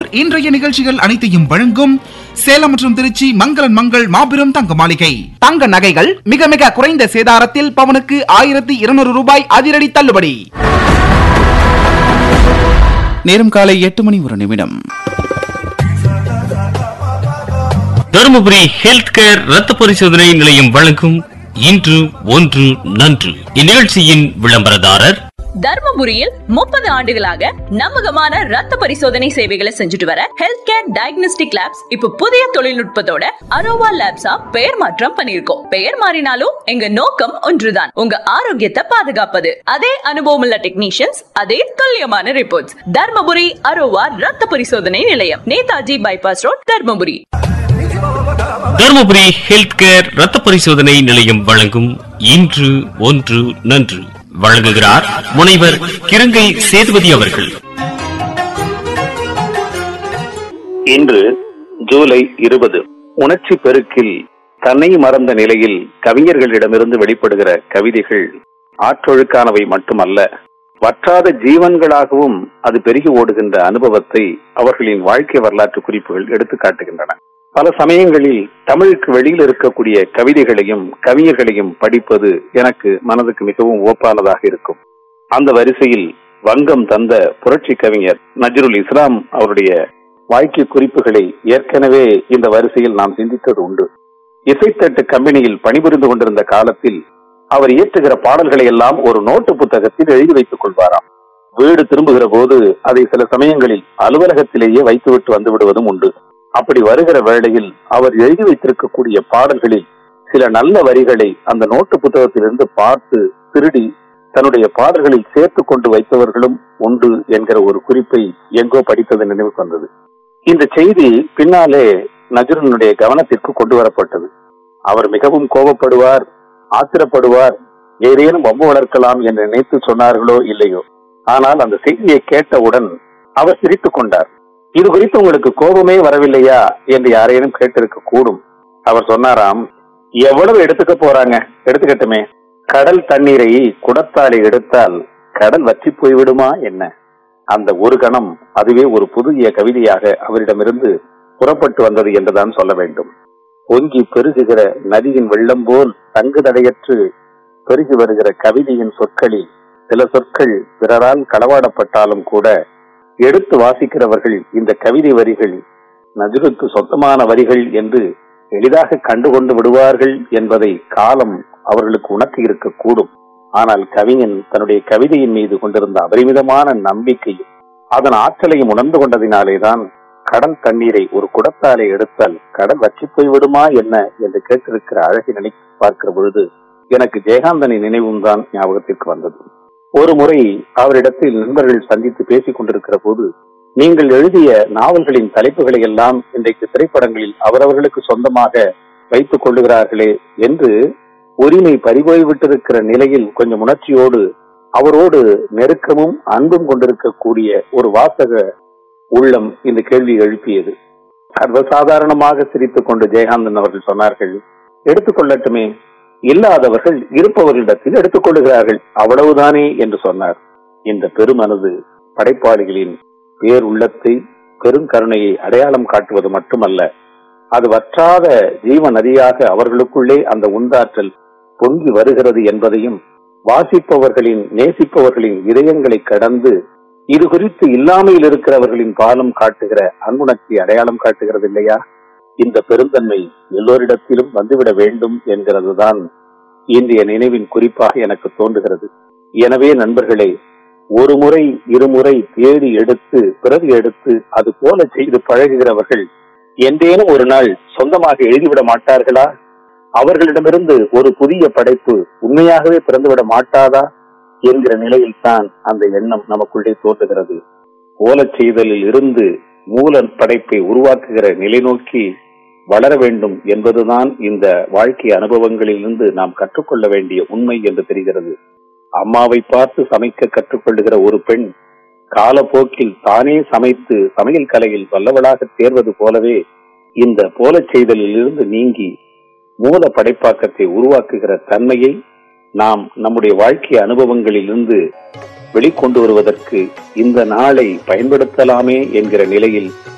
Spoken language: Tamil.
இன்றைய நிகழ்ச்சிகள் அனைத்தையும் வழங்கும் சேலம் மற்றும் திருச்சி மங்களன் மங்கள் மாபெரும் தங்க மாளிகை தங்க நகைகள் மிக மிக குறைந்த சேதாரத்தில் பவனுக்கு ஆயிரத்தி இருநூறு ரூபாய் அதிரடி தள்ளுபடி நேரம் காலை எட்டு மணி ஒரு நிமிடம் தருமபுரி ஹெல்த் கேர் ரத்த பரிசோதனை நிலையம் வழங்கும் இன்று ஒன்று நன்று இந்நிகழ்ச்சியின் விளம்பரதாரர் தர்மபுரியில் முப்பது ஆண்டுகளாக நம்பகமான ரத்த பரிசோதனை சேவைகளை செஞ்சுட்டு வர ஹெல்த் கேர் டயக்னோஸ்டிக் லேப்ஸ் இப்ப புதிய தொழில்நுட்பத்தோட அரோவா லேப்ஸா பெயர் மாற்றம் பண்ணிருக்கோம் பெயர் மாறினாலும் எங்க நோக்கம் ஒன்றுதான் உங்க ஆரோக்கியத்தை பாதுகாப்பது அதே அனுபவம் உள்ள டெக்னீஷியன்ஸ் அதே துல்லியமான ரிப்போர்ட்ஸ் தர்மபுரி அரோவா ரத்த பரிசோதனை நிலையம் Netaji bypass road Dharmapuri Dharmapuri health care ரத்த பரிசோதனை நிலையம் வழங்கும் இன்று ஒன்று நன்று வழங்குகிறார் முனைவர் கிருங்கை சேதுபதி அவர்கள் இன்று ஜூலை இருபது உணர்ச்சி பெருக்கில் தன்னை மறந்த நிலையில் கவிஞர்களிடமிருந்து வெளிப்படுகிற கவிதைகள் ஆற்றொழுக்கானவை மட்டுமல்ல வற்றாத ஜீவன்களாகவும் அது பெருகி ஓடுகின்ற அனுபவத்தை அவர்களின் வாழ்க்கை வரலாற்று குறிப்புகள் எடுத்து காட்டுகின்றன பல சமயங்களில் தமிழுக்கு வெளியில் இருக்கக்கூடிய கவிதைகளையும் கவிஞர்களையும் படிப்பது எனக்கு மனதுக்கு மிகவும் ஓப்பானதாக இருக்கும் அந்த வரிசையில் வங்கம் தந்த புரட்சி கவிஞர் நஜ்ருல் இஸ்லாம் அவருடைய வாழ்க்கை குறிப்புகளை ஏற்கனவே இந்த வரிசையில் நாம் சிந்தித்தது உண்டு இசைத்தட்டு கம்பெனியில் பணிபுரிந்து கொண்டிருந்த காலத்தில் அவர் இயற்றுகிற பாடல்களை எல்லாம் ஒரு நோட்டு புத்தகத்தில் எழுதி வைத்துக் கொள்வாராம் வீடு திரும்புகிற போது அதை சில சமயங்களில் அலுவலகத்திலேயே வைத்துவிட்டு வந்து விடுவதும் உண்டு அப்படி வருகிற வேளையில் அவர் எழுதி வைத்திருக்கக்கூடிய பாடல்களில் சில நல்ல வரிகளை அந்த நோட்டு புத்தகத்திலிருந்து பார்த்து திருடி தன்னுடைய பாடல்களில் சேர்த்து கொண்டு வைத்தவர்களும் உண்டு என்கிற ஒரு குறிப்பை எங்கோ படித்தது நினைவுக்கு வந்தது இந்த செய்தி பின்னாலே நஜருனுடைய கவனத்திற்கு கொண்டு வரப்பட்டது அவர் மிகவும் கோபப்படுவார் ஆத்திரப்படுவார் ஏதேனும் வம்பு வளர்க்கலாம் என்று நினைத்து சொன்னார்களோ இல்லையோ ஆனால் அந்த செய்தியை கேட்டவுடன் அவர் சிரித்துக் கொண்டார் இது குறித்து உங்களுக்கு கோபமே வரவில்லையா என்று யாரேனும் கேட்டிருக்க கூடும் அவர் சொன்னாராம் எவ்வளவு எடுத்துக்க போறாங்க எடுத்துக்கட்டுமே கடல் தண்ணீரை குடத்தாலே எடுத்தால் கடல் வற்றி போய்விடுமா என்ன அந்த ஒரு கணம் அதுவே ஒரு புதிய கவிதையாக அவரிடமிருந்து புறப்பட்டு வந்தது என்றுதான் சொல்ல வேண்டும் பொங்கி பெருகுகிற நதியின் வெள்ளம் போல் தங்கு தடையற்று பெருகி வருகிற கவிதையின் சொற்களில் சில சொற்கள் பிறரால் களவாடப்பட்டாலும் கூட எடுத்து வாசிக்கிறவர்கள் இந்த கவிதை வரிகள் நஜருக்கு சொந்தமான வரிகள் என்று எளிதாக கண்டுகொண்டு விடுவார்கள் என்பதை காலம் அவர்களுக்கு உணர்த்தி இருக்கக்கூடும் ஆனால் கவிஞன் தன்னுடைய கவிதையின் மீது கொண்டிருந்த அபரிமிதமான நம்பிக்கையும் அதன் ஆற்றலையும் உணர்ந்து கொண்டதினாலேதான் கடல் தண்ணீரை ஒரு குடத்தாலே எடுத்தால் கடல் வற்றி போய் விடுமா என்ன என்று கேட்டிருக்கிற அழகை நினைத்து பார்க்கிற பொழுது எனக்கு ஜெயகாந்தனின் நினைவும் தான் ஞாபகத்திற்கு வந்தது ஒரு முறை அவரிடத்தில் நண்பர்கள் சந்தித்து பேசிக் கொண்டிருக்கிற போது நீங்கள் எழுதிய நாவல்களின் தலைப்புகளை எல்லாம் இன்றைக்கு திரைப்படங்களில் அவரவர்களுக்கு சொந்தமாக வைத்துக் கொள்ளுகிறார்களே என்று உரிமை பறிபோய் விட்டிருக்கிற நிலையில் கொஞ்சம் உணர்ச்சியோடு அவரோடு நெருக்கமும் அன்பும் கொண்டிருக்கக்கூடிய ஒரு வாசக உள்ளம் இந்த கேள்வியை எழுப்பியது சர்வசாதாரணமாக சிரித்துக் கொண்டு ஜெயகாந்தன் அவர்கள் சொன்னார்கள் எடுத்துக்கொள்ளட்டுமே இல்லாதவர்கள் இருப்பவர்களிடத்தில் எடுத்துக்கொள்ளுகிறார்கள் அவ்வளவுதானே என்று சொன்னார் இந்த பெருமனது படைப்பாளிகளின் பேர் உள்ளத்தை பெருங்கருணையை அடையாளம் காட்டுவது மட்டுமல்ல அது வற்றாத ஜீவ நதியாக அவர்களுக்குள்ளே அந்த உந்தாற்றல் பொங்கி வருகிறது என்பதையும் வாசிப்பவர்களின் நேசிப்பவர்களின் இதயங்களை கடந்து இது குறித்து இல்லாமையில் இருக்கிறவர்களின் பாலம் காட்டுகிற அன்புணர்ச்சி அடையாளம் காட்டுகிறது இல்லையா இந்த பெருந்தன்மை எல்லோரிடத்திலும் வந்துவிட வேண்டும் என்கிறதுதான் இன்றைய நினைவின் குறிப்பாக எனக்கு தோன்றுகிறது எனவே நண்பர்களே ஒரு முறை இருமுறை தேடி எடுத்து பிறகு எடுத்து அது போல செய்து பழகுகிறவர்கள் என்றேனும் ஒரு நாள் சொந்தமாக எழுதிவிட மாட்டார்களா அவர்களிடமிருந்து ஒரு புதிய படைப்பு உண்மையாகவே பிறந்துவிட மாட்டாதா என்கிற நிலையில் தான் அந்த எண்ணம் நமக்குள்ளே தோன்றுகிறது ஓலச் செய்தலில் இருந்து மூல படைப்பை உருவாக்குகிற நிலை நோக்கி வளர வேண்டும் என்பதுதான் இந்த வாழ்க்கை அனுபவங்களிலிருந்து நாம் கற்றுக்கொள்ள வேண்டிய உண்மை என்று தெரிகிறது அம்மாவை பார்த்து சமைக்க கற்றுக்கொள்ளுகிற ஒரு பெண் காலப்போக்கில் தானே சமைத்து சமையல் கலையில் வல்லவளாக தேர்வது போலவே இந்த போலச் செய்தலில் இருந்து நீங்கி மூல படைப்பாக்கத்தை உருவாக்குகிற தன்மையை நாம் நம்முடைய வாழ்க்கை அனுபவங்களிலிருந்து வெளிக்கொண்டு வருவதற்கு இந்த நாளை பயன்படுத்தலாமே என்கிற நிலையில்